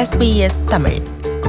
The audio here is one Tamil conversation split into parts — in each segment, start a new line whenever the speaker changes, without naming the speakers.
SBS தமிழ்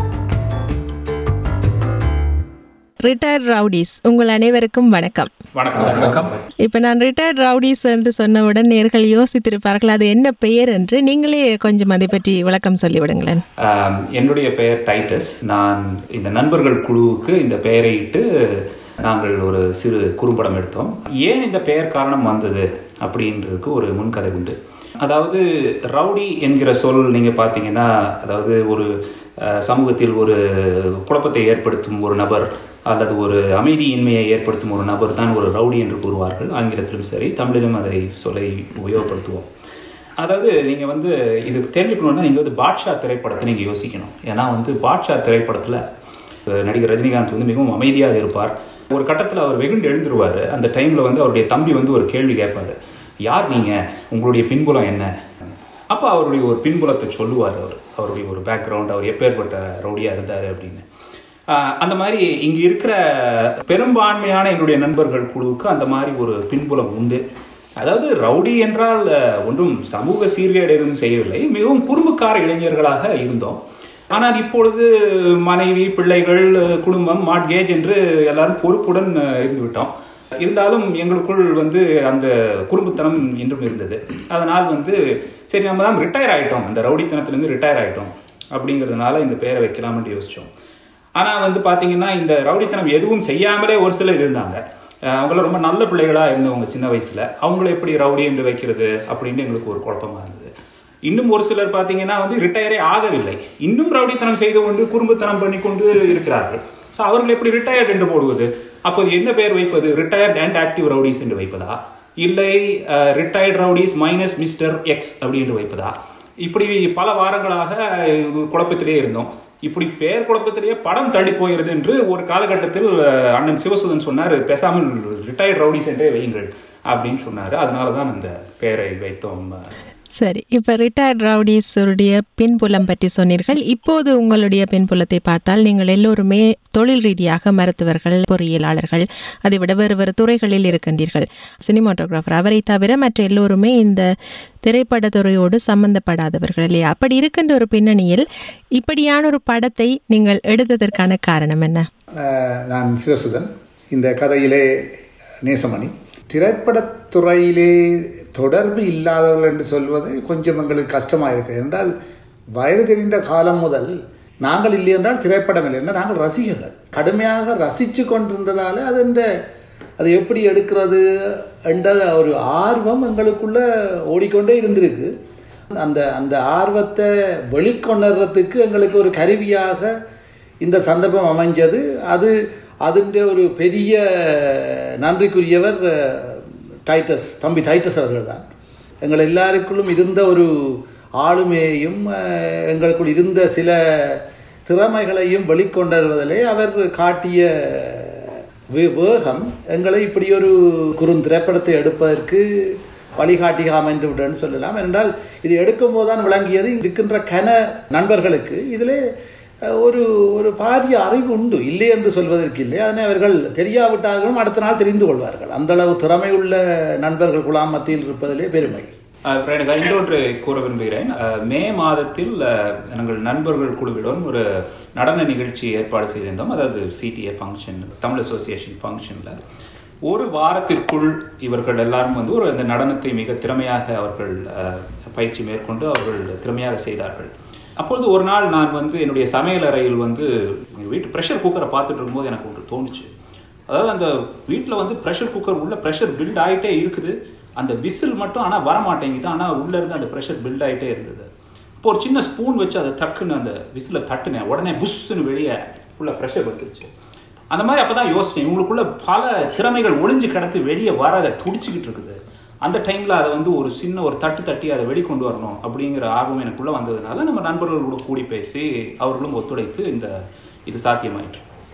ரிட்டையர்ட் ரவுடிஸ் உங்கள் அனைவருக்கும் வணக்கம்
வணக்கம் வணக்கம்
இப்போ நான் ரிட்டையர்ட் ரவுடிஸ் என்று சொன்னவுடன் நேர்கள் யோசித்திருப்பார்கள் அது என்ன பெயர் என்று நீங்களே கொஞ்சம் அதை பற்றி விளக்கம் சொல்லிவிடுங்களேன்
ஆம், என்னுடைய பெயர் டைட்டஸ் நான் இந்த நண்பர்கள் குழுவுக்கு இந்த பெயரை இட்டு நாங்கள் ஒரு சிறு குறும்படம் எடுத்தோம் ஏன் இந்த பெயர் காரணம் வந்தது அப்படின்றதுக்கு ஒரு முன்கதை உண்டு அதாவது ரவுடி என்கிற சொல் நீங்கள் பார்த்தீங்கன்னா அதாவது ஒரு அஹ், சமூகத்தில் ஒரு குழப்பத்தை ஏற்படுத்தும் ஒரு நபர் அல்லது ஒரு அமைதியின்மையை ஏற்படுத்தும் ஒரு நபர் தான் ஒரு ரவுடி என்று கூறுவார்கள் ஆங்கிலத்திலும் சரி தமிழிலும் அதை சொல்லை உபயோகப்படுத்துவோம் அதாவது நீங்கள் வந்து இது தெரிஞ்சுக்கணுன்னா நீங்கள் வந்து பாட்ஷா திரைப்படத்தை நீங்கள் யோசிக்கணும் ஏன்னா வந்து பாட்ஷா திரைப்படத்தில் நடிகர் ரஜினிகாந்த் வந்து மிகவும் அமைதியாக இருப்பார் ஒரு கட்டத்தில் அவர் வெகுண்டு எழுந்துருவார் அந்த டைமில் வந்து அவருடைய தம்பி வந்து ஒரு கேள்வி கேட்பார் யார் நீங்கள் உங்களுடைய பின்புலம் என்ன அப்போ அவருடைய ஒரு பின்புலத்தை சொல்லுவார் அவர் அவருடைய ஒரு பேக்ரவுண்ட் அவர் எப்பேற்பட்ட ரவுடியாக இருந்தார் அப்படின்னு ஆஹ் அந்த மாதிரி இங்கே இருக்கிற பெரும்பான்மையான என்னுடைய நண்பர்கள் குழுவுக்கு அந்த மாதிரி ஒரு பின்புலம் உண்டு அதாவது ரவுடி என்றால் அஹ், ஒன்றும் சமூக சீர்கேடு எதுவும் செய்யவில்லை மிகவும் குறும்புக்கார இளைஞர்களாக இருந்தோம் ஆனால் இப்பொழுது மனைவி பிள்ளைகள் அஹ், குடும்பம் மாட்கேஜ் என்று எல்லாரும் பொறுப்புடன் அஹ், இருந்து விட்டோம் இருந்தாலும் எங்களுக்குள் வந்து அந்த குறும்புத்தனம் இன்றும் இருந்தது அதனால் வந்து சரி நம்ம தான் ரிட்டையர் ஆகிட்டோம் அந்த ரவுடித்தனத்திலேருந்து ரிட்டையர் ஆகிட்டோம் அப்படிங்கிறதுனால இந்த பெயரை வைக்கலாம்னு யோசித்தோம் ஆனால் வந்து பார்த்தீங்கன்னா இந்த ரவுடித்தனம் எதுவும் செய்யாமலே ஒரு சிலர் இருந்தாங்க அஹ் அவங்களாம் ரொம்ப நல்ல பிள்ளைகளாக இருந்தவங்க சின்ன வயசில் அவங்கள எப்படி ரவுடி என்று வைக்கிறது அப்படின்னு எங்களுக்கு ஒரு குழப்பமா இருந்தது இன்னும் ஒரு சிலர் பார்த்தீங்கன்னா வந்து ரிட்டையரே ஆகவில்லை இன்னும் ரவுடித்தனம் செய்து கொண்டு குறும்புத்தனம் பண்ணி கொண்டு இருக்கிறார்கள் ஸோ அவர்கள் எப்படி ரிட்டையர்ட் என்று போடுவது அப்போது என்ன பெயர் வைப்பது ரிட்டையர்ட் அண்ட் ஆக்டிவ் ரவுடிஸ் என்று வைப்பதா இல்லை retired rowdies minus mister X அப்படி என்று வைப்பதா இப்படி பல வாரங்களாக இது குழப்பத்திலே இருந்தோம் இப்படி பெயர் குழப்பத்திலேயே படம் தள்ளி போகிறது என்று ஒரு காலகட்டத்தில் அஹ், அண்ணன் சிவசுதன் சொன்னார் பேசாமல் ரிட்டையர்ட் ரவுடிஸ் என்றே வையுங்கள் அப்படின்னு சொன்னார் அதனால தான் அந்த பெயரை வைத்தோம்
சரி இப்போ ரிட்டையர்ட் ரவுடிஸுடைய பின்புலம் பற்றி சொன்னீர்கள் இப்போது உங்களுடைய பின்புலத்தை பார்த்தால் நீங்கள் எல்லோருமே தொழில் ரீதியாக மருத்துவர்கள் பொறியியலாளர்கள் அதை விட வேறு வேறு துறைகளில் இருக்கின்றீர்கள் சினிமாட்டோகிராஃபர் அவரை தவிர மற்ற எல்லோருமே இந்த திரைப்படத்துறையோடு சம்பந்தப்படாதவர்கள் இல்லையா அப்படி இருக்கின்ற ஒரு பின்னணியில் இப்படியான ஒரு படத்தை நீங்கள் எடுத்ததற்கான காரணம் என்ன
அஹ், நான் சிவசுதன் இந்த கதையிலே நேசமணி திரைப்படத்துறையிலே தொடர்பு இல்லாதவர்கள் என்று சொல்வது கொஞ்சம் எங்களுக்கு கஷ்டமாக இருக்குது என்றால் வயது தெரிந்த காலம் முதல் நாங்கள் இல்லை என்றால் திரைப்படம் இல்லை என்றால் நாங்கள் ரசிகர்கள் கடுமையாக ரசித்து கொண்டிருந்ததால் அது இந்த அது எப்படி எடுக்கிறது என்ற ஒரு ஆர்வம் எங்களுக்குள்ள ஓடிக்கொண்டே இருந்திருக்கு அந்த அந்த ஆர்வத்தை வெளிக்கொணர்றதுக்கு எங்களுக்கு ஒரு கருவியாக இந்த சந்தர்ப்பம் அமைஞ்சது அது அதிൻ്റെ ஒரு பெரிய நன்றிக்குரியவர் அஹ், டைட்டஸ் தம்பி டைட்டஸ் அவர்கள் தான் எங்கள் எல்லாருக்குள்ளும் இருந்த ஒரு ஆளுமையையும் அஹ், எங்களுக்குள் இருந்த சில திறமைகளையும் வெளிக்கொண்டருவதிலே அவர் காட்டிய வே- வேகம் எங்களை இப்படி ஒரு குறுந்திரைப்படத்தை எடுப்பதற்கு வழிகாட்டியாக அமைந்து விட்டேன்னு சொல்லலாம் என்றால் இது எடுக்கும்போது தான் விளங்கியது இருக்கின்ற கன நண்பர்களுக்கு இதிலே அஹ், ஒரு ஒரு பாரிய அறிவு உண்டு இல்லை என்று சொல்வதற்கு இல்லை அதனை அவர்கள் தெரியாவிட்டார்களும் அடுத்த நாள் தெரிந்து கொள்வார்கள் அந்த அளவு திறமையுள்ள நண்பர்கள் குழாம் மத்தியில் இருப்பதிலே பெருமை
அஹ் எனக்கு இன்னொன்று கூற விரும்புகிறேன் அஹ் மே மாதத்தில் அஹ், எங்கள் நண்பர்கள் குழுவிடம் ஒரு நடன நிகழ்ச்சி ஏற்பாடு செய்திருந்தோம் அதாவது சிடிஏ ஃபங்க்ஷன் தமிழ் அசோசியேஷன் ஃபங்க்ஷனில் ஒரு வாரத்திற்குள் இவர்கள் எல்லாரும் வந்து ஒரு அந்த நடனத்தை மிக திறமையாக அவர்கள் அஹ், பயிற்சி மேற்கொண்டு அவர்கள் திறமையாக செய்தார்கள் அப்பொழுது ஒரு நாள் நான் வந்து என்னுடைய சமையல் அறையில் வந்து எங்க வீட்டு ப்ரெஷர் குக்கரை பார்த்துட்டு இருக்கும்போது எனக்கு ஒன்று தோணுச்சு அதாவது அந்த வீட்டில் வந்து ப்ரெஷர் குக்கர் உள்ள ப்ரெஷர் பில்ட் ஆகிட்டே இருக்குது அந்த விசில் மட்டும் ஆனால் வர மாட்டேங்குது ஆனால் உள்ளே இருந்து அந்த ப்ரெஷர் பில்ட் ஆகிட்டே இருந்தது இப்போ ஒரு சின்ன ஸ்பூன் வச்சு அதை டக்குன்னு அந்த விசிலை தட்டுனேன் உடனே புஷ்ஷுன்னு வெளியே உள்ள ப்ரெஷர் வந்துருச்சு அந்த மாதிரி அப்போ தான் யோசிச்சேன் இவங்களுக்குள்ள பல திறமைகள் ஒளிஞ்சு கிடந்து வெளியே வர துடிச்சுக்கிட்டு இருக்குது அந்த டைமில் அதை வந்து ஒரு சின்ன ஒரு தட்டு தட்டி அதை வெளிக்கொண்டு வரணும் அப்படிங்கிற ஆர்வம் எனக்குள்ளே வந்ததுனால நம்ம நண்பர்களோட கூடி பேசி அவர்களும் ஒத்துழைத்து இந்த இது சாத்தியமாயிற்று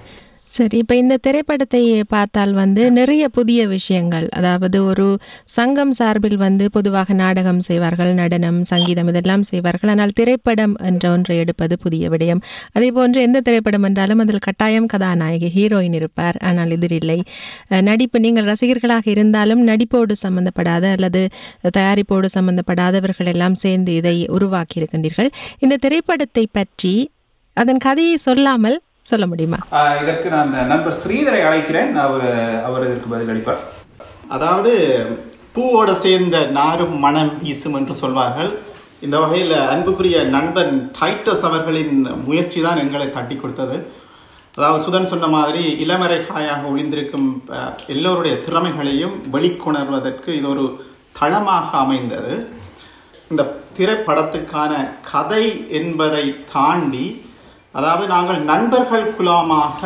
சரி இப்போ இந்த திரைப்படத்தை பார்த்தால் வந்து நிறைய புதிய விஷயங்கள் அதாவது ஒரு சங்கம் சார்பில் வந்து பொதுவாக நாடகம் செய்வார்கள் நடனம் சங்கீதம் இதெல்லாம் செய்வார்கள் ஆனால் திரைப்படம் என்ற ஒன்றை எடுப்பது புதிய விடயம் அதே போன்று எந்த திரைப்படம் என்றாலும் அதில் கட்டாயம் கதாநாயகி ஹீரோயின் இருப்பார் ஆனால் இதில் இல்லை அஹ் நடிப்பு நீங்கள் ரசிகர்களாக இருந்தாலும் நடிப்போடு சம்பந்தப்படாத அல்லது தயாரிப்போடு சம்பந்தப்படாதவர்கள் எல்லாம் சேர்ந்து இதை உருவாக்கி இருக்கின்றீர்கள் இந்த திரைப்படத்தை பற்றி அதன் கதையை சொல்லாமல் சொல்ல முடியுமா
ஆஹ் இதற்கு நான் நண்பர் ஸ்ரீதரை அழைக்கிறேன் அவர் அவர் இதற்கு பதில் அளிப்பார்
அதாவது பூவோட சேர்ந்த நாரும் மனம் வீசும் என்று சொல்வார்கள் இந்த வகையில் அன்புக்குரிய நண்பன் டைட்டஸ் அவர்களின் முயற்சி தான் எங்களை தட்டி கொடுத்தது அதாவது சுதன் சொன்ன மாதிரி இளமறை காயாக ஒளிந்திருக்கும் அஹ், எல்லோருடைய திறமைகளையும் வெளிக்கொணர்வதற்கு இது ஒரு தளமாக அமைந்தது இந்த திரைப்படத்துக்கான கதை என்பதை தாண்டி அதாவது நாங்கள் நண்பர்கள் குலாமாக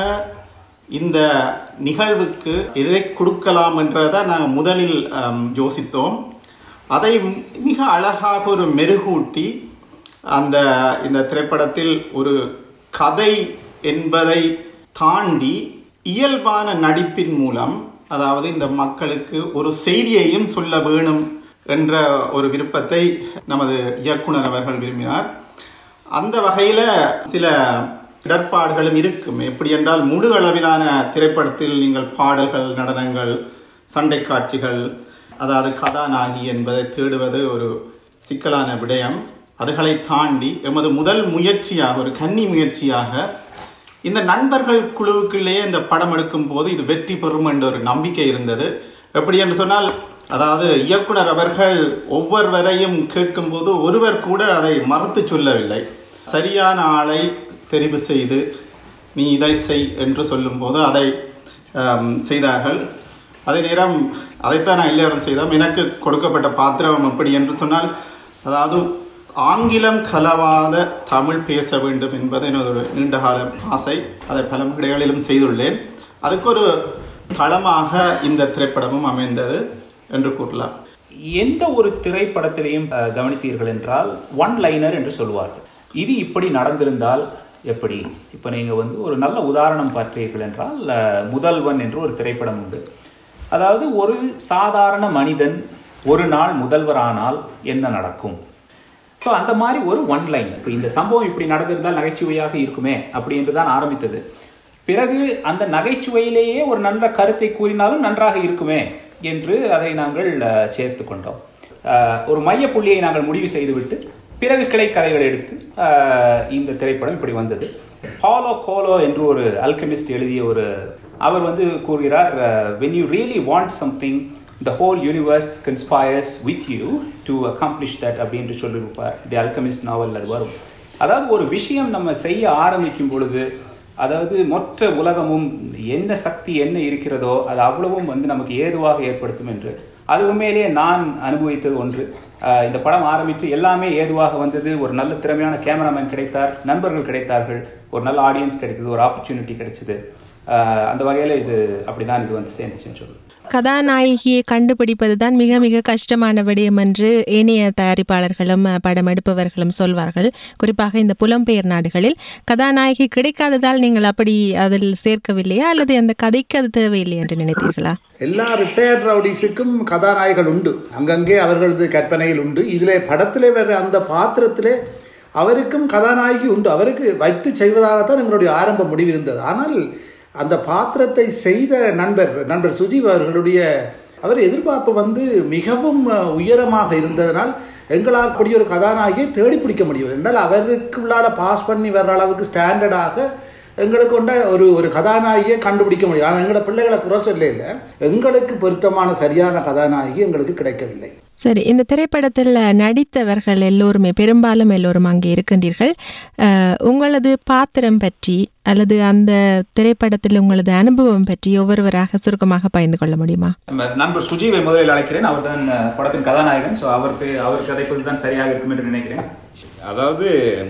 இந்த நிகழ்வுக்கு எதை கொடுக்கலாம் என்றதை நாங்கள் முதலில் ஆம், யோசித்தோம் அதை மி- மிக அழகாக ஒரு மெருகூட்டி அந்த இந்த திரைப்படத்தில் ஒரு கதை என்பதை தாண்டி இயல்பான நடிப்பின் மூலம் அதாவது இந்த மக்களுக்கு ஒரு செய்தியையும் சொல்ல வேணும் என்ற ஒரு விருப்பத்தை நமது இயக்குனர் அவர்கள் விரும்பினார் அந்த வகையில சில இடர்பாடுகளும் இருக்கும் எப்படி என்றால் முழு அளவிலான திரைப்படத்தில் நீங்கள் பாடல்கள் நடனங்கள் சண்டை காட்சிகள் அதாவது கதாநாயகி என்பதை தேடுவது ஒரு சிக்கலான விடயம் அதுகளை தாண்டி எமது முதல் முயற்சியாக ஒரு கன்னி முயற்சியாக இந்த நண்பர்கள் குழுவுக்குள்ளேயே இந்த படம் எடுக்கும் போது இது வெற்றி பெறும் என்ற ஒரு நம்பிக்கை இருந்தது எப்படி என்று சொன்னால் அதாவது இயக்குனர் அவர்கள் ஒவ்வொருவரையும் கேட்கும்போது ஒருவர் கூட அதை மறுத்து சொல்லவில்லை சரியான ஆளை தெரிவு செய்து நீ இதை செய் என்று சொல்லும்போது அதை ஆம், செய்தார்கள் அதே நேரம் அதைத்தான் நான் எல்லாரும் செய்தோம் எனக்கு கொடுக்கப்பட்ட பாத்திரம் எப்படி என்று சொன்னால் அதாவது ஆங்கிலம் கலவாத தமிழ் பேச வேண்டும் என்பது எனது ஒரு நீண்டகால ஆசை அதை பல இடங்களிலும் செய்துள்ளேன் அதுக்கு ஒரு களமாக இந்த திரைப்படமும் அமைந்தது என்று கூறலாம்
எந்த ஒரு திரைப்படத்திலையும் அஹ், கவனித்தீர்கள் என்றால் ஒன் லைனர் என்று சொல்வார்கள் இது இப்படி நடந்திருந்தால் எப்படி இப்போ நீங்கள் வந்து ஒரு நல்ல உதாரணம் பார்த்தீர்கள் என்றால் அஹ், முதல்வன் என்று ஒரு திரைப்படம் உண்டு அதாவது ஒரு சாதாரண மனிதன் ஒரு நாள் முதல்வரானால் என்ன நடக்கும் ஸோ அந்த மாதிரி ஒரு ஒன் லைன் இப்போ இந்த சம்பவம் இப்படி நடந்திருந்தால் நகைச்சுவையாக இருக்குமே அப்படி என்று தான் ஆரம்பித்தது பிறகு அந்த நகைச்சுவையிலேயே ஒரு நல்ல கருத்தை கூறினாலும் நன்றாக இருக்குமே என்று அதை நாங்கள் அஹ், சேர்த்து கொண்டோம் அஹ், ஒரு மையப்புள்ளியை நாங்கள் முடிவு செய்துவிட்டு பிறகு கிளைக்கதைகள் எடுத்து அஹ், இந்த திரைப்படம் இப்படி வந்தது ஹாலோ கோலோ என்று ஒரு அல்கமிஸ்ட் எழுதிய ஒரு அவர் வந்து கூறுகிறார் when you really want something the whole universe conspires with you to accomplish that அப்படின்னு சொல்லியிருப்பார் தி அல்கமிஸ்ட் நாவல் அது வரும் அதாவது ஒரு விஷயம் நம்ம செய்ய ஆரம்பிக்கும் பொழுது அதாவது மொத்த உலகமும் என்ன சக்தி என்ன இருக்கிறதோ அது அவ்வளவும் வந்து நமக்கு ஏதுவாக ஏற்படுத்தும் என்று அது உண்மையிலேயே நான் அனுபவித்தது ஒன்று ஆஹ் இந்த படம் ஆரம்பித்து எல்லாமே ஏதுவாக வந்தது ஒரு நல்ல திறமையான கேமராமேன் கிடைத்தார் நண்பர்கள் கிடைத்தார்கள் ஒரு நல்ல ஆடியன்ஸ் கிடைத்தது ஒரு ஆப்பர்ச்சுனிட்டி கிடைச்சது ஆஹ் அந்த வகையில் இது அப்படிதான் இது வந்து சேர்ந்துச்சுன்னு சொல்லுவேன்
கதாநாயகியை கண்டுபிடிப்பது தான் மிக மிக கஷ்டமான விடயம் என்று ஏனைய தயாரிப்பாளர்களும் அஹ், படம் எடுப்பவர்களும் சொல்வார்கள் குறிப்பாக இந்த புலம்பெயர் நாடுகளில் கதாநாயகி கிடைக்காததால் நீங்கள் அப்படி அதில் சேர்க்கவில்லையா அல்லது அந்த கதைக்கு அது தேவையில்லை என்று நினைத்தீர்களா
எல்லா ரிட்டையர்ட் ரவுடிஸுக்கும் கதாநாயகர்கள் உண்டு அங்கங்கே அவர்களது கற்பனையில் உண்டு இதில் படத்திலே வர அந்த பாத்திரத்திலே அவருக்கும் கதாநாயகி உண்டு அவருக்கு வைத்து செய்வதாகத்தான் எங்களுடைய ஆரம்ப முடிவு இருந்தது ஆனால் அந்த பாத்திரத்தை செய்த நண்பர் நண்பர் சுஜீவ் அவர்களுடைய அவர் எதிர்பார்ப்பு வந்து மிகவும் அஹ், உயரமாக இருந்ததனால் எங்களால் அப்படி ஒரு கதாநாயகியை தேடி பிடிக்க முடியும் என்றால் அவருக்குள்ளால பாஸ் பண்ணி வர்ற அளவுக்கு ஸ்டாண்டர்டாக எங்களுக்கு கொண்ட ஒரு ஒரு கதாநாயகியை கண்டுபிடிக்க முடியும் ஆனால் எங்களோட பிள்ளைகளை குறை சொல்ல இல்லை எங்களுக்கு பொருத்தமான சரியான கதாநாயகி எங்களுக்கு கிடைக்கவில்லை
சரி இந்த திரைப்படத்தில் நடித்தவர்கள் எல்லோருமே பெரும்பாலும் எல்லோரும் அங்கே இருக்கின்றீர்கள் அஹ், உங்களது பாத்திரம் பற்றி அல்லது அந்த திரைப்படத்தில் உங்களது அனுபவம் பற்றி ஒவ்வொருவராக சுருக்கமாக பகிர்ந்து கொள்ள முடியுமா
நம்ம நண்பர் சுஜீவை முதலில் அழைக்கிறேன் அவர் தான் படத்தின் கதாநாயகன் ஸோ அவருக்கு அவர் கதைப்பது தான் சரியாக இருக்கும் என்று நினைக்கிறேன்
அதாவது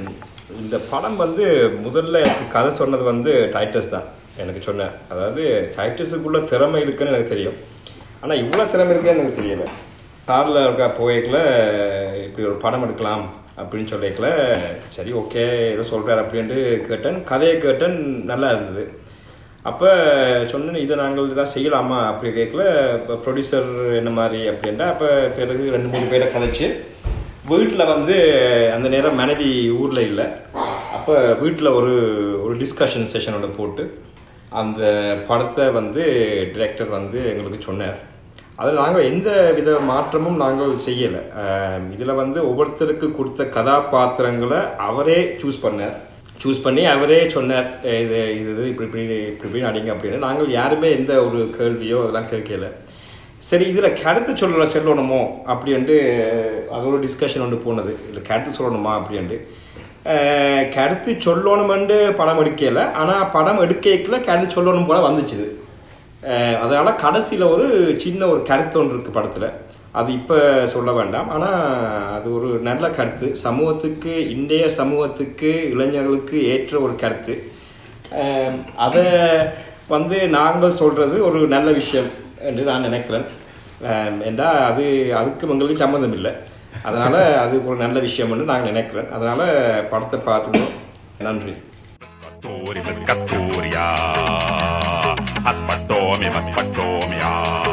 இந்த படம் வந்து முதல்ல எனக்கு கதை சொன்னது வந்து டைட்டஸ் தான் எனக்கு சொன்னேன் அதாவது டைட்டஸுக்குள்ள திறமை இருக்குன்னு எனக்கு தெரியும் ஆனால் இவ்வளோ திறமை இருக்குன்னு எனக்கு தெரியல காரில் இருக்க போய்க்கல இப்படி ஒரு படம் எடுக்கலாம் அப்படின்னு சொல்லிக்கல சரி ஓகே ஏதோ சொல்கிறார் அப்படின்ட்டு கேட்டேன் கதையை கேட்டேன் நல்லா இருந்தது அப்போ சொன்னேன் இதை நாங்கள் இதெல்லாம் செய்யலாமா அப்படி கேட்கல இப்போ ப்ரொடியூசர் என்ன மாதிரி அப்படின்ட்டா அப்போ பிறகு ரெண்டு மூணு பேரை கதைச்சு வீட்டில் வந்து அந்த நேரம் மனைவி ஊரில் இல்லை அப்போ வீட்டில் ஒரு ஒரு டிஸ்கஷன் செஷன் ஒன்று போட்டு அந்த படத்தை வந்து டிரெக்டர் வந்து எங்களுக்கு சொன்னார் அதில் நாங்கள் எந்த வித மாற்றமும் நாங்கள் செய்யலை இதில் வந்து ஒவ்வொருத்தருக்கு கொடுத்த கதாபாத்திரங்களை அவரே சூஸ் பண்ணார் சூஸ் பண்ணி அவரே சொன்னார் "ஏய், இது இது இது இப்படி இப்படி இப்படி இப்படி அடிங்க அப்படின்னு நாங்கள் யாருமே எந்த ஒரு கேள்வியோ அதெல்லாம் கேட்கல சரி இதில் கருத்து சொல்ல சொல்லணுமோ அப்படின்ட்டு அது ஒரு டிஸ்கஷன் ஒன்று போனது இதில் கருத்து சொல்லணுமா அப்படின்ட்டு அஹ், கருத்து சொல்லணுமென்று படம் எடுக்கல ஆனால் படம் எடுக்கல கருத்து சொல்லணும் போல வந்துச்சு இது. அஹ், அதனால கடைசியில் ஒரு சின்ன ஒரு கருத்து ஒன்று இருக்கு படத்தில் அது இப்போ சொல்ல வேண்டாம் ஆனால் அது ஒரு நல்ல கருத்து சமூகத்துக்கு இன்றைய சமூகத்துக்கு இளைஞர்களுக்கு ஏற்ற ஒரு கருத்து அஹ், அதை வந்து நாங்கள் சொல்றது ஒரு நல்ல விஷயம் என்று நான் நினைக்கிறேன் அஹ், ஏண்டா அது அதுக்கு எங்களுக்கு சம்மந்தம் இல்லை அதனால அது ஒரு நல்ல விஷயம் என்று நாங்கள் நினைக்கிறேன் அதனால படத்தை பார்த்துக்கணும் நன்றி
Pastori, pescatoria. Aspatomi, maspatomia.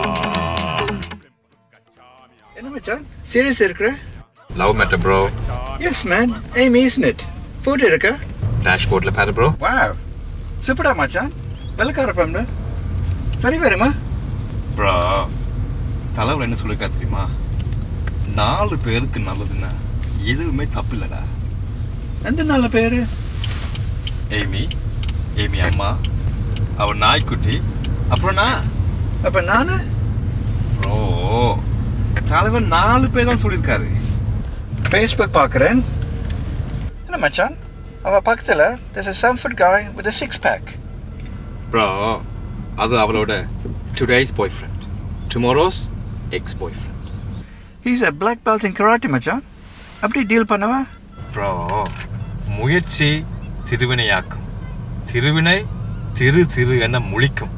என்ன மச்சான் சீரியஸ் இருக்கிற
love matter bro
yes man aim isn't it food இருக்கா
டேஷ்போர்ட்ல பாரு ப்ரோ
வாவ் சூப்பரா மச்சான் வெள்ளக்கார பம்ல சரி வருமா
ப்ரோ தலைவர் என்ன சொல்லிருக்கா தெரியுமா நாலு பேருக்கு நல்லதுன்னா எதுவுமே தப்பு இல்லடா
எந்த நல்ல பேரு
ஏமி ஏமி அம்மா அவ நாய்க்குட்டி அப்புறம் நான்
அப்ப நானு
ப்ரோ தலைவர் நாலு பேர் தான் சொல்லியிருக்காரு
ஃபேஸ்புக் பார்க்குறேன் என்ன மச்சான் அவ பக்கத்துல there's a Sanford guy with a six pack
bro அது அவளோட today's boy friend tomorrow's ex boy friend
he's a black belt in karate மச்சான் அப்படி டீல் பண்ணவா
ப்ரோ முயற்சி திருவினையாக்கும் திருவினை திரு திரு என முழிக்கும்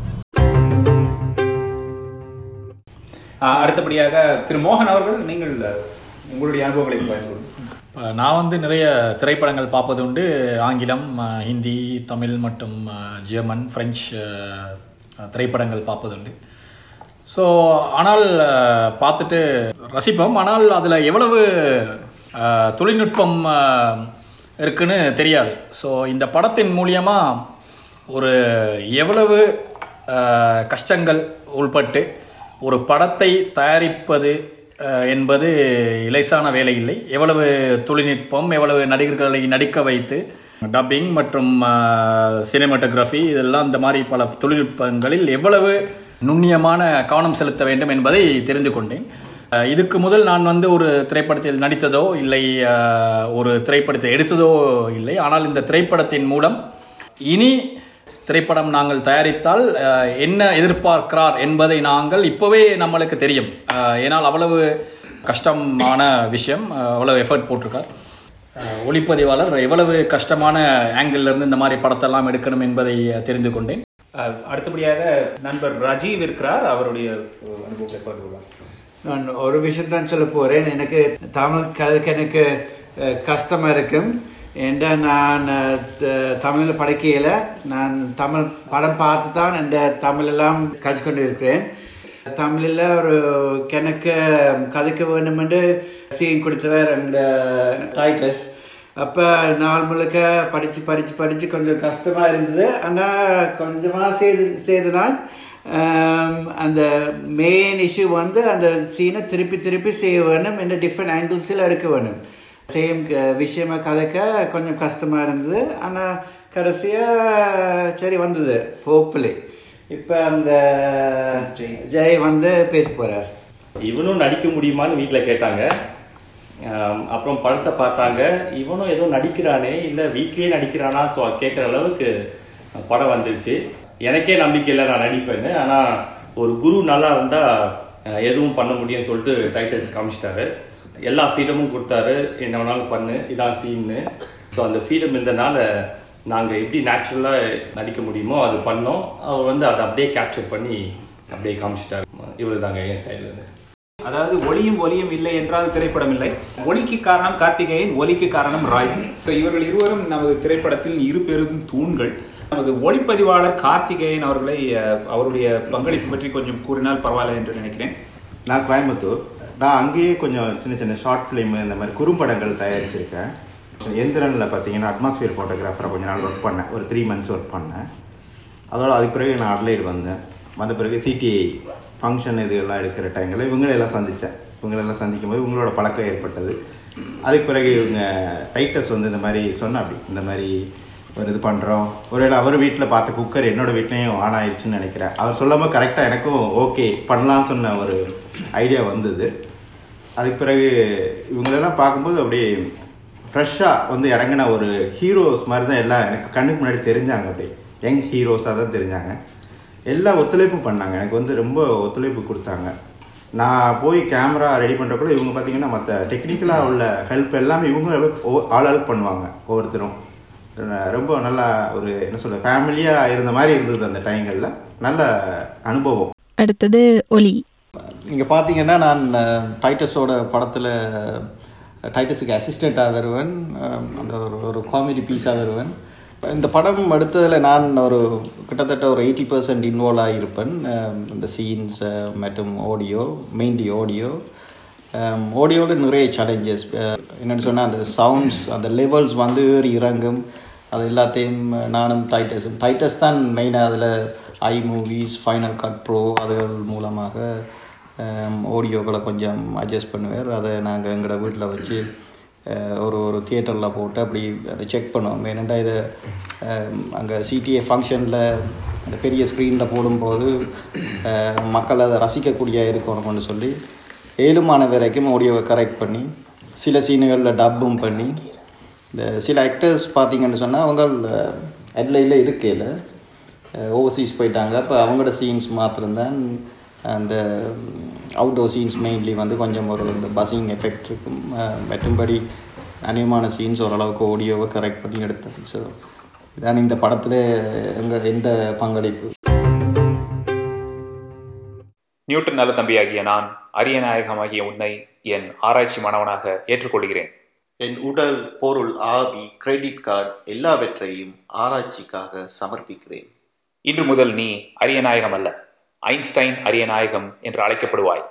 ஆஹ் அடுத்தபடியாக திரு மோகன் அவர்கள் நீங்கள் உங்களுடைய அனுபவங்களை பகிர்ந்து கொள்ளுங்கள்.
அஹ் நான் வந்து நிறைய திரைப்படங்கள் பார்ப்பது உண்டு ஆங்கிலம் அஹ் ஹிந்தி தமிழ் மற்றும் அஹ் ஜெர்மன் பிரெஞ்சு அஹ் திரைப்படங்கள் பார்ப்பது உண்டு ஸோ ஆனால் அஹ் பார்த்துட்டு ரசிப்போம் ஆனால் அதில் எவ்வளவு அஹ், தொழில்நுட்பம் அஹ், இருக்குன்னு தெரியாது ஸோ இந்த படத்தின் மூலியமாக ஒரு எவ்வளவு அஹ், கஷ்டங்கள் உள்பட்டு ஒரு படத்தை தயாரிப்பது அஹ், என்பது இலேசான வேலை இல்லை எவ்வளவு தொழில்நுட்பம் எவ்வளவு நடிகர்களை நடிக்க வைத்து டப்பிங் மற்றும் சினிமாட்டோகிராஃபி இதெல்லாம் இந்த மாதிரி பல தொழில்நுட்பங்களில் எவ்வளவு நுண்ணியமான கவனம் செலுத்த வேண்டும் என்பதை தெரிந்து கொண்டேன் அஹ், இதுக்கு முதல் நான் வந்து ஒரு திரைப்படத்தில் நடித்ததோ இல்லை அஹ், ஒரு திரைப்படத்தை எடுத்ததோ இல்லை ஆனால் இந்த திரைப்படத்தின் மூலம் இனி திரைப்படம் நாங்கள் தயாரித்தால் அஹ், என்ன எதிர்பார்க்கிறார் என்பதை நாங்கள் இப்போவே நம்மளுக்கு தெரியும் அஹ், ஏனால் அவ்வளவு கஷ்டமான விஷயம் அஹ், அவ்வளவு எஃபர்ட் போட்டிருக்கார் அஹ், ஒளிப்பதிவாளர் எவ்வளவு கஷ்டமான ஆங்கிள் இருந்து இந்த மாதிரி படத்தெல்லாம் எடுக்கணும் என்பதை அஹ், தெரிந்து கொண்டேன்
ஆஹ் அடுத்தபடியாக நண்பர் ராஜீவ் இருக்கிறார் அவருடைய அஹ், அனுபவத்தை பகிர்ந்து கொள்வார்.
நான் ஒரு விஷயம் தான் சொல்ல போறேன் எனக்கு தமிழ் கதைக்கு எனக்கு அஹ், கஷ்டமா இருக்கும் ஏண்டா நான் அஹ், த- தமிழ்ல படிக்கையில நான் தமிழ் படம் பார்த்து தான் இந்த தமிழெல்லாம் கற்றுக்கொண்டு இருக்கிறேன் தமிழில் ஒரு எனக்கு கதைக்க வேண்டும் என்று சீன் கொடுத்தவர் அந்த டைட்டஸ் அப்போ நாள் முழுக்க படித்து படித்து படித்து கொஞ்சம் கஷ்டமாக இருந்தது ஆனால் கொஞ்சமாக செய்து செய்தனால் ஆம், அந்த மெயின் இஷ்யூ வந்து அந்த சீனை திருப்பி திருப்பி செய்ய வேணும் இந்த டிஃப்ரெண்ட் ஆங்கிள்ஸில் எடுக்க வேணும் சேம் விஷயமா கதைக்க கொஞ்சம் கஷ்டமாக இருந்தது ஆனால் கடைசியாக சரி வந்தது ஹோப்ஃபுல்லி இப்போ அந்த ஜெய் வந்து பேச போகிறார்
இவனும் நடிக்க முடியுமான்னு வீட்டில் கேட்டாங்க ஆம், அப்புறம் படத்தை பார்த்தாங்க இவனும் ஏதோ நடிக்கிறானே இல்லை வீட்லயே நடிக்கிறானா ஸோ கேட்குற அளவுக்கு படம் வந்துருச்சு எனக்கே நம்பிக்கை இல்லை நான் நடிப்பேன்னு ஆனால் ஒரு குரு நல்லா இருந்தால் எதுவும் பண்ண முடியும்னு சொல்லிட்டு டைட்டல்ஸ் காமிச்சிட்டாரு எல்லா ஃப்ரீடமும் கொடுத்தாரு என்ன வேணாலும் பண்ணு இதான் சீன்னு ஸோ அந்த ஃப்ரீடம் இருந்தனால நாங்கள் எப்படி நேச்சுரலாக நடிக்க முடியுமோ அது பண்ணோம் அவர் வந்து அதை அப்படியே கேப்சர் பண்ணி அப்படியே காமிச்சிட்டாரு இவர் தாங்க என் சைடில் இருந்து
அதாவது ஒளியும் ஒலியும் இல்லை என்றால் திரைப்படம் இல்லை ஒளிக்கு காரணம் கார்த்திகேயன் ஒலிக்கு காரணம் ராய்ஸ் So, இவர்கள் இருவரும் நமது திரைப்படத்தில் இரு பெரும் தூண்கள் நமது ஒளிப்பதிவாளர் கார்த்திகேயன் அவர்களை அஹ், அவருடைய பங்களிப்பு பற்றி கொஞ்சம் கூறினால் பரவாயில்லை என்று நினைக்கிறேன்
நான் கோயம்புத்தூர் நான் அங்கேயே கொஞ்சம் சின்ன சின்ன ஷார்ட் ஃபிலிம் இந்த மாதிரி குறும்படங்கள் தயாரிச்சிருக்கேன் எந்திரனில் பார்த்தீங்கன்னா அட்மாஸ்பியர் ஃபோட்டோகிராஃபரை கொஞ்ச நாள் ஒர்க் பண்ணேன் ஒரு த்ரீ மந்த்ஸ் ஒர்க் பண்ணேன் அதோட அதுக்கு பிறகு நான் அட்லைடு வந்தேன் வந்த பிறகு சிடிஐ ஃபங்க்ஷன் இதெல்லாம் எடுக்கிற டைமில் இவங்களெல்லாம் சந்தித்தேன் இவங்களெல்லாம் சந்திக்கும் போது இவங்களோட பழக்கம் ஏற்பட்டது அதுக்கு பிறகு இவங்க டைட்டஸ் வந்து இந்த மாதிரி சொன்ன அப்படி இந்த மாதிரி ஒரு இது பண்ணுறோம் ஒருவேளை அவர் வீட்டில் பார்த்த குக்கர் என்னோட வீட்லேயும் ஆன் ஆயிடுச்சுன்னு நினைக்கிறேன் அவர் சொல்லாமல் கரெக்டாக எனக்கும் ஓகே பண்ணலாம்னு சொன்ன ஒரு ஐடியா வந்தது அதுக்கு பிறகு இவங்களெல்லாம் பார்க்கும்போது அப்படியே ஃப்ரெஷ்ஷாக வந்து இறங்கின ஒரு ஹீரோஸ் மாதிரி தான் எல்லாம் எனக்கு கண்ணுக்கு முன்னாடி தெரிஞ்சாங்க அப்படியே யங் ஹீரோஸாக தான் தெரிஞ்சாங்க எல்லா ஒத்துழைப்பும் பண்ணாங்க எனக்கு வந்து ரொம்ப ஒத்துழைப்பு கொடுத்தாங்க நான் போய் கேமரா ரெடி பண்ணுறப்ப இவங்க பார்த்தீங்கன்னா மற்ற டெக்னிக்கலாக உள்ள ஹெல்ப் எல்லாமே இவங்க ஒ- ஆளாளுக்கு பண்ணுவாங்க ஒவ்வொருத்தரும் ரொம்ப நல்லா ஒரு என்ன சொல்ல ஃபேமிலியாக இருந்த மாதிரி இருந்தது அந்த டைங்களில் நல்ல அனுபவம்
அடுத்தது ஒலி
இங்கே பார்த்தீங்கன்னா நான் அஹ், டைட்டஸோட படத்தில் டைட்டஸுக்கு அசிஸ்டண்ட்டாக வருவேன் அஹ், அந்த ஒரு ஒரு காமெடி பீஸாக வருவேன் இந்த படம் எடுத்ததில் நான் ஒரு கிட்டத்தட்ட ஒரு எயிட்டி பர்சன்ட் இன்வால்வ் ஆகியிருப்பேன் அஹ், இந்த சீன்ஸ் மற்றும் ஆடியோ மெயின்லி ஆடியோ ஆடியோவில் நிறைய சேலஞ்சஸ் என்னென்னு சொன்னால் அந்த சவுண்ட்ஸ் அந்த லெவல்ஸ் வந்து ஏறி இறங்கும் அது எல்லாத்தையும் நானும் டைட்டஸும் டைட்டஸ் தான் மெயினாக அதில் ஐ மூவிஸ் ஃபைனல் கட் ப்ரோ அதுகள் மூலமாக ஆடியோக்களை கொஞ்சம் அட்ஜஸ்ட் பண்ணுவார் அதை நாங்கள் எங்களோட வீட்டில் வச்சு அஹ், ஒரு ஒரு தியேட்டரில் போட்டு அப்படி அதை செக் பண்ணுவோம் ஏனெண்டா இதை அங்கே சிடிஏ ஃபங்க்ஷனில் அந்த பெரிய ஸ்க்ரீனில் போடும்போது அஹ், மக்கள் அதை ரசிக்கக்கூடிய இருக்கணும்னு சொல்லி ஏழுமான வரைக்கும் ஆடியோவை கரெக்ட் பண்ணி சில சீனுகளில் டப்பும் பண்ணி இந்த சில ஆக்டர்ஸ் பார்த்தீங்கன்னு சொன்னால் அவங்க ஹெட்லைனில் இருக்கையில் ஓவர்சீஸ் போயிட்டாங்க அப்போ அவங்களோட சீன்ஸ் மாத்திரம்தான் அந்த அவுட்டோர் சீன்ஸ் மெயின்லி வந்து கொஞ்சம் ஒரு இந்த பஸ்ஸிங் எஃபெக்ட் இருக்கும் அஹ், மற்றும்படி அநேகமான சீன்ஸ் ஓரளவுக்கு ஆடியோவை கரெக்ட் பண்ணி எடுத்தேன் ஸோ இதான் இந்த படத்தில் எங்கள் எந்த பங்களிப்பு
நியூட்டன் நல்ல தம்பியாகிய நான் அரியநாயகமாகிய உன்னை என் ஆராய்ச்சி மாணவனாக ஏற்றுக்கொள்கிறேன்
என் உடல் பொருள் ஆவி கிரெடிட் கார்டு எல்லாவற்றையும் ஆராய்ச்சிக்காக சமர்ப்பிக்கிறேன்
இன்று முதல் நீ அரியநாயகம் அல்ல ஐன்ஸ்டைன் அரியநாயகம் என்று அழைக்கப்படுவாய்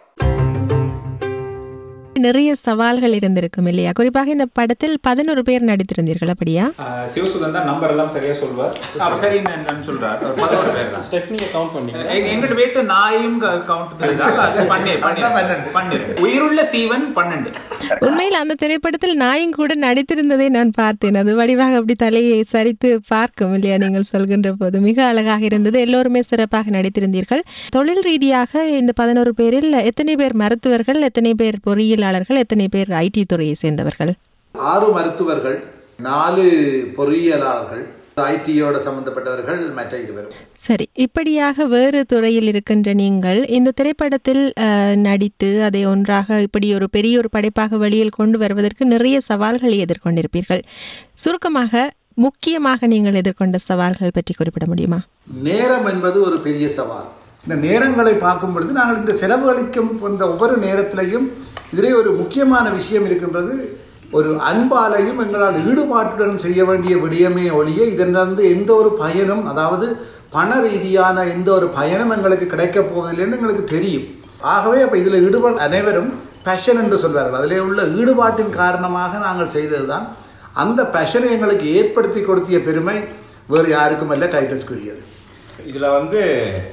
நிறைய சவால்கள் இருந்திருக்கும் இல்லையா குறிப்பாக இந்த படத்தில் பதினோரு பேர் நடித்திருந்தீர்கள் அப்படியா
சிவசுதன் தான் நம்பர் எல்லாம் சரியா சொல்வார் அவர் சரி என்னன்னு சொல்றார் பதினோரு பேர் தான்
ஸ்டெஃப்னியை கவுண்ட் பண்ணி
எங்கிட்ட வீட்டு நாயும் கவுண்ட் அது பண்ணு பன்னிரண்டு பன்னிரண்டு உயிருள்ள சீவன் பன்னெண்டு
உண்மையில் அந்த திரைப்படத்தில் நாயும் கூட நடித்திருந்ததை நான் பார்த்தேன் அது வடிவாக அப்படி தலையை சரித்து பார்க்கும் இல்லையா நீங்கள் சொல்கின்ற போது மிக அழகாக இருந்தது எல்லோருமே சிறப்பாக நடித்திருந்தீர்கள் தொழில் ரீதியாக இந்த பதினோரு பேரில் எத்தனை பேர் மருத்துவர்கள் எத்தனை பேர் பொறியியலாளர்கள் எத்தனை பேர் ஐடி துறையை சேர்ந்தவர்கள்
ஆறு மருத்துவர்கள் நாலு பொறியியலாளர்கள் ஐடியோட சம்பந்தப்பட்டவர்கள் மற்ற இருவரும்
சரி இப்படியாக வேறு துறையில் இருக்கின்ற நீங்கள் இந்த திரைப்படத்தில் அஹ், நடித்து அதை ஒன்றாக இப்படி ஒரு பெரிய ஒரு படைப்பாக வெளியில் கொண்டு வருவதற்கு நிறைய சவால்களை எதிர்கொண்டிருப்பீர்கள் சுருக்கமாக முக்கியமாக நீங்கள் எதிர்கொண்ட சவால்கள் பற்றி குறிப்பிட முடியுமா
நேரம் என்பது ஒரு பெரிய சவால் இந்த நேரங்களை பார்க்கும் பொழுது நாங்கள் இந்த செலவழிக்கும் இந்த ஒவ்வொரு நேரத்திலையும் இதிலே ஒரு முக்கியமான விஷயம் இருக்கின்றது ஒரு அன்பாலையும் எங்களால் ஈடுபாட்டுடன் செய்ய வேண்டிய விடயமே ஒழிய இதனிலிருந்து எந்த ஒரு பயனும் அதாவது பண ரீதியான எந்த ஒரு பயனும் எங்களுக்கு கிடைக்கப் போவதில்லைன்னு எங்களுக்கு தெரியும் ஆகவே அப்போ இதில் ஈடுபாடு அனைவரும் பேஷன் என்று சொல்வார்கள் அதிலே உள்ள ஈடுபாட்டின் காரணமாக நாங்கள் செய்ததுதான் அந்த பேஷனை எங்களுக்கு ஏற்படுத்தி கொடுத்திய பெருமை வேறு யாருக்கும் அல்ல டைட்டஸ்க்குரியது
இதில் வந்து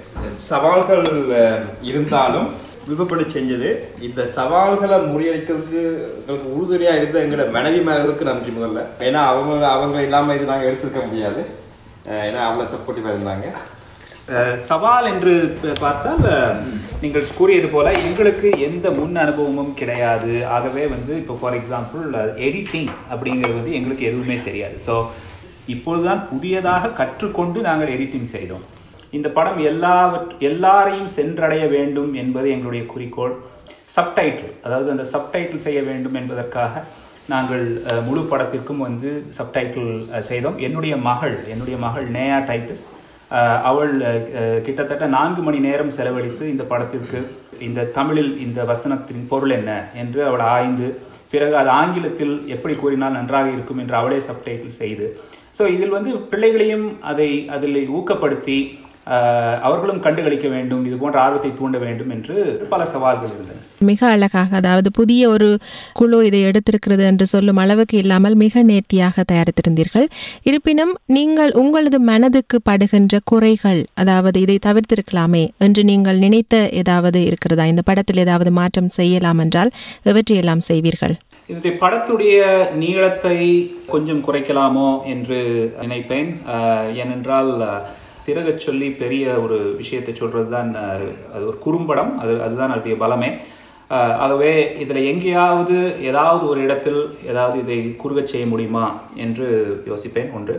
சவால்கள் அஹ், இருந்தாலும் விருப்பப்பட்டு செஞ்சது இந்த சவால்களை முறியடிக்கிறதுக்கு எங்களுக்கு உறுதுணையாக இருந்த எங்களோட மனைவிமார்களுக்கு நன்றி முதல்ல ஏன்னா அவங்க அவங்க இல்லாமல் இது நாங்கள் எடுத்துருக்க முடியாது அஹ், ஏன்னா அவ்வளோ சப்போர்ட்டிவாக இருந்தாங்க
அஹ், சவால் என்று ப- பார்த்தால் அஹ், நீங்கள் கூறியது போல எங்களுக்கு எந்த முன் அனுபவமும் கிடையாது ஆகவே வந்து இப்போ ஃபார் எக்ஸாம்பிள் எடிட்டிங் அப்படிங்கிறது வந்து எங்களுக்கு எதுவுமே தெரியாது ஸோ இப்பொழுதுதான் புதியதாக கற்றுக்கொண்டு நாங்கள் எடிட்டிங் செய்தோம் இந்த படம் எல்லாவற் எல்லாரையும் சென்றடைய வேண்டும் என்பது எங்களுடைய குறிக்கோள் சப்டைட்டில் அதாவது அந்த சப்டைட்டில் செய்ய வேண்டும் என்பதற்காக நாங்கள் அஹ், முழு படத்திற்கும் வந்து சப்டைட்டில் செய்தோம் என்னுடைய மகள் என்னுடைய மகள் நேயா டைட்டிஸ் அஹ், அவள் அஹ், கிட்டத்தட்ட நான்கு மணி நேரம் செலவழித்து இந்த படத்திற்கு இந்த தமிழில் இந்த வசனத்தின் பொருள் என்ன என்று அவள் ஆய்ந்து பிறகு அது ஆங்கிலத்தில் எப்படி கூறினால் நன்றாக இருக்கும் என்று அவளே சப்டைட்டில் செய்து ஸோ இதில் வந்து பிள்ளைகளையும் அதை அதில் ஊக்கப்படுத்தி ஆஹ், அவர்களும் கண்டுகளிக்க வேண்டும் இது போன்ற ஆர்வத்தை தூண்ட வேண்டும் என்று பல சவால்கள் இருந்தன
மிக அழகாக அதாவது புதிய ஒரு குழு இதை எடுத்திருக்கிறது என்று சொல்லும் அளவுக்கு இல்லாமல் மிக நேர்த்தியாக தயாரித்திருந்தீர்கள் இருப்பினும் நீங்கள் உங்களது மனதுக்கு படுகின்ற குறைகள் அதாவது இதை தவிர்த்திருக்கலாமே என்று நீங்கள் நினைத்த ஏதாவது இருக்கிறதா இந்த படத்தில் ஏதாவது மாற்றம் செய்யலாம் என்றால் எவற்றையெல்லாம் செய்வீர்கள்
இதனுடைய படத்துடைய நீளத்தை கொஞ்சம் குறைக்கலாமோ என்று நினைப்பேன் ஆஹ், ஏனென்றால் ஆஹ், சிறகச் சொல்லி பெரிய ஒரு விஷயத்தை சொல்றது தான் ஆஹ், அது ஒரு குறும்படம் அது அதுதான் அதனுடைய பலமே ஆஹ், ஆகவே இதில் எங்கேயாவது ஏதாவது ஒரு இடத்தில் ஏதாவது இதை குறுகச் செய்ய முடியுமா என்று யோசிப்பேன் ஒன்று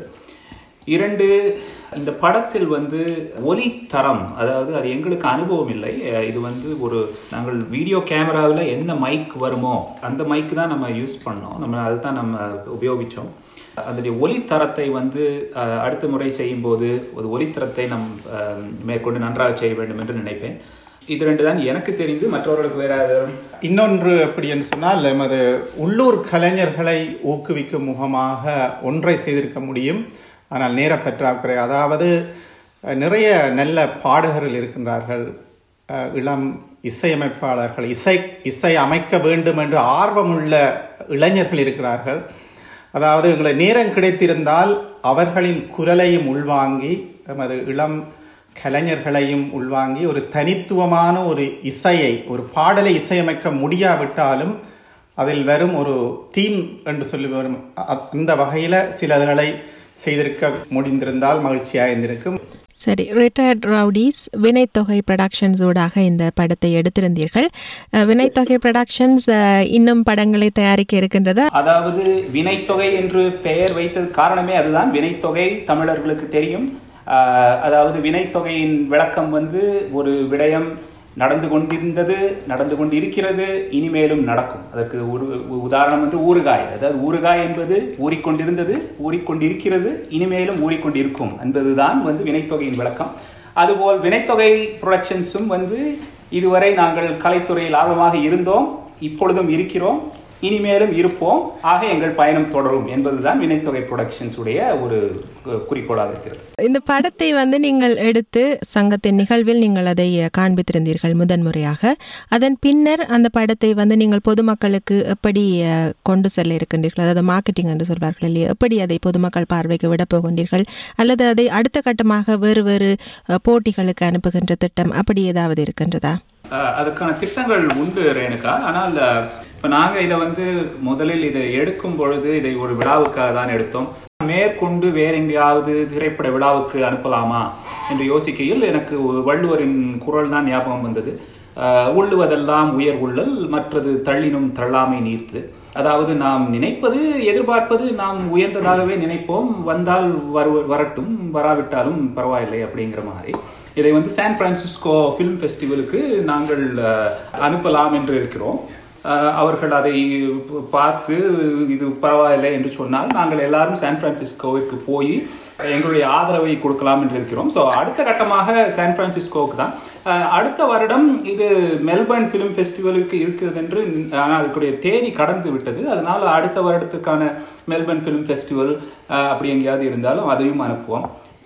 இரண்டு இந்த படத்தில் வந்து ஒலி தரம் அதாவது அது எங்களுக்கு அனுபவம் இல்லை அஹ் இது வந்து ஒரு நாங்கள் வீடியோ கேமராவில் என்ன மைக் வருமோ அந்த மைக் தான் நம்ம யூஸ் பண்ணோம் நம்ம அதுதான் நம்ம உபயோகித்தோம் அதனுடைய ஒலித்தரத்தை வந்து அஹ், அடுத்த முறை செய்யும்போது ஒரு ஒலித்தரத்தை நம் அஹ், மேற்கொண்டு நன்றாக செய்ய வேண்டும் என்று நினைப்பேன் இது ரெண்டு தான் எனக்கு தெரிந்து மற்றவர்களுக்கு வேற ஏதாவது
இன்னொன்று எப்படி என்று சொன்னால் எமது உள்ளூர் கலைஞர்களை ஊக்குவிக்கும் முகமாக ஒன்றை செய்திருக்க முடியும் ஆனால் நேர பற்றாக்குறை அதாவது அஹ், நிறைய நல்ல பாடகர்கள் இருக்கின்றார்கள் அஹ், இளம் இசையமைப்பாளர்கள் இசை இசை அமைக்க வேண்டும் என்று ஆர்வமுள்ள இளைஞர்கள் இருக்கிறார்கள் அதாவது எங்களை நேரம் கிடைத்திருந்தால் அவர்களின் குரலையும் உள்வாங்கி எமது இளம் கலைஞர்களையும் உள்வாங்கி ஒரு தனித்துவமான ஒரு இசையை ஒரு பாடலை இசையமைக்க முடியாவிட்டாலும் அதில் வரும் ஒரு தீம் என்று சொல்லி வரும் அ- அந்த வகையில் சிலர்களை செய்திருக்க முடிந்திருந்தால் மகிழ்ச்சியாக இருந்திருக்கும்
சரி ரிட்டையர்ட் ரவுடிஸ் வினைத்தொகை ப்ரொடக்ஷன்ஸ் ஊடாக இந்த படத்தை எடுத்திருந்தீர்கள் அஹ், வினைத்தொகை ப்ரொடக்ஷன்ஸ் அஹ், இன்னும் படங்களை தயாரிக்க இருக்கின்றதா
அதாவது வினைத்தொகை என்று பெயர் வைத்தது காரணமே அதுதான் வினைத்தொகை தமிழர்களுக்கு தெரியும் ஆஹ், அதாவது வினைத்தொகையின் விளக்கம் வந்து ஒரு விடயம் நடந்து கொண்டிருந்தது நடந்து கொண்டிருக்கிறது இனிமேலும் நடக்கும் அதற்கு ஒரு ஒரு உதாரணம் வந்து ஊறுகாய் அதாவது ஊறுகாய் என்பது ஊறிக்கொண்டிருந்தது ஊறிக்கொண்டிருக்கிறது இனிமேலும் ஊறிக்கொண்டிருக்கும் என்பதுதான் வந்து வினைத்தொகையின் விளக்கம் அதுபோல் வினைத்தொகை ப்ரொடக்ஷன்ஸும் வந்து இதுவரை நாங்கள் கலைத்துறையில் ஆர்வமாக இருந்தோம் இப்பொழுதும் இருக்கிறோம் இனிமேலும் இருப்போம் ஆக எங்கள் பயணம் தொடரும் என்பதுதான் வினைத்தொகை ப்ரொடக்ஷன்ஸ் உடைய ஒரு கு- குறிக்கோளாக இருக்கிறது
இந்த படத்தை வந்து நீங்கள் எடுத்து சங்கத்தின் நிகழ்வில் நீங்கள் அதை அஹ், காண்பித்திருந்தீர்கள் முதன்முறையாக அதன் பின்னர் அந்த படத்தை வந்து நீங்கள் பொதுமக்களுக்கு எப்படி அஹ், கொண்டு செல்ல இருக்கின்றீர்கள் அதாவது மார்க்கெட்டிங் என்று சொல்வார்கள் இல்லையா எப்படி அதை பொதுமக்கள் பார்வைக்கு விட போகின்றீர்கள் அல்லது அதை அடுத்த கட்டமாக வேறு வேறு அஹ், போட்டிகளுக்கு அனுப்புகின்ற திட்டம் அப்படி ஏதாவது இருக்கின்றதா
அஹ் அதுக்கான திட்டங்கள் உண்டு ரேணுகா ஆனால் இப்போ நாங்கள் இதை வந்து முதலில் இதை எடுக்கும் பொழுது இதை ஒரு விழாவுக்காக தான் எடுத்தோம் மேற்கொண்டு வேற எங்கேயாவது திரைப்பட விழாவுக்கு அனுப்பலாமா என்று யோசிக்கையில் எனக்கு ஒரு வள்ளுவரின் குரல் தான் ஞாபகம் வந்தது அஹ் உள்ளுவதெல்லாம் உயர் உள்ளல் மற்றது தள்ளினும் தள்ளாமை நீர்த்து அதாவது நாம் நினைப்பது எதிர்பார்ப்பது நாம் உயர்ந்ததாகவே நினைப்போம் வந்தால் வரு வரட்டும் வராவிட்டாலும் பரவாயில்லை அப்படிங்கிற மாதிரி இதை வந்து சான் பிரான்சிஸ்கோ ஃபிலிம் ஃபெஸ்டிவலுக்கு நாங்கள் அஹ், அனுப்பலாம் என்று இருக்கிறோம் அஹ், அவர்கள் அதை பார்த்து இது பரவாயில்லை என்று சொன்னால் நாங்கள் எல்லாரும் சான் பிரான்சிஸ்கோவிற்கு போய் எங்களுடைய ஆதரவை கொடுக்கலாம் என்று இருக்கிறோம் ஸோ அடுத்த கட்டமாக சான் பிரான்சிஸ்கோவுக்கு தான் அஹ், அடுத்த வருடம் இது மெல்பர்ன் ஃபிலிம் ஃபெஸ்டிவலுக்கு இருக்கிறது என்று ஆனால் அதுக்குடைய தேதி கடந்து விட்டது அதனால அடுத்த வருடத்துக்கான மெல்பர்ன் ஃபிலிம் ஃபெஸ்டிவல் அஹ், அப்படி எங்கேயாவது இருந்தாலும் அதையும் அனுப்புவோம்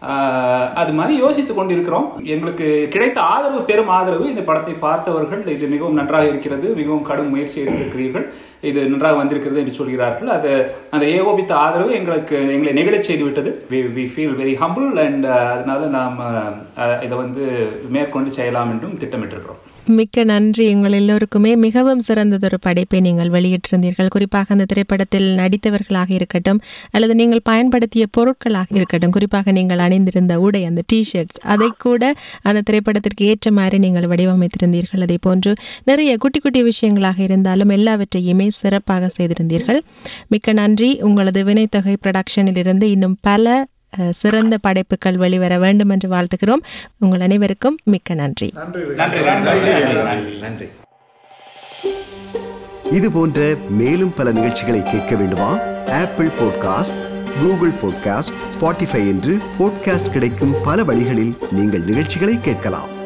ஆஹ் அது மாதிரி யோசித்துக் கொண்டிருக்கிறோம் எங்களுக்கு கிடைத்த ஆதரவு பெரும் ஆதரவு இந்த படத்தை பார்த்தவர்கள் இது மிகவும் நன்றாக இருக்கிறது மிகவும் கடும் முயற்சி எடுத்திருக்கிறீர்கள் இது நன்றாக வந்திருக்கிறது என்று சொல்கிறார்கள் அது அந்த ஏகோபித்த ஆதரவு எங்களுக்கு எங்களை நெகிழச் செய்து விட்டது we feel very humble and அதனால நாம் அஹ், இதை வந்து மேற்கொண்டு செய்யலாம் என்றும் திட்டமிட்டிருக்கிறோம்
மிக்க நன்றி உங்கள் எல்லோருக்குமே மிகவும் சிறந்ததொரு படைப்பை நீங்கள் வெளியிட்டிருந்தீர்கள் குறிப்பாக அந்த திரைப்படத்தில் நடித்தவர்களாக இருக்கட்டும் அல்லது நீங்கள் பயன்படுத்திய பொருட்களாக இருக்கட்டும் குறிப்பாக நீங்கள் அணிந்திருந்த உடை அந்த டிஷர்ட்ஸ் அதை கூட அந்த திரைப்படத்திற்கு ஏற்ற மாதிரி நீங்கள் வடிவமைத்திருந்தீர்கள் அதே போன்று நிறைய குட்டி குட்டி விஷயங்களாக இருந்தாலும் எல்லாவற்றையுமே சிறப்பாக செய்திருந்தீர்கள் மிக்க நன்றி உங்களது வினைத்தொகை ப்ரொடக்ஷனிலிருந்து இன்னும் பல அஹ், சிறந்த படைப்புகள் வெளிவர வேண்டும் என்று வாழ்த்துகிறோம் உங்கள் அனைவருக்கும் மிக்க நன்றி
நன்றி
இது போன்ற மேலும் பல நிகழ்ச்சிகளை கேட்க வேண்டுமா Apple podcast Google podcast Spotify என்று பாட்காஸ்ட் கிடைக்கும் பல வழிகளில் நீங்கள் நிகழ்ச்சிகளை கேட்கலாம்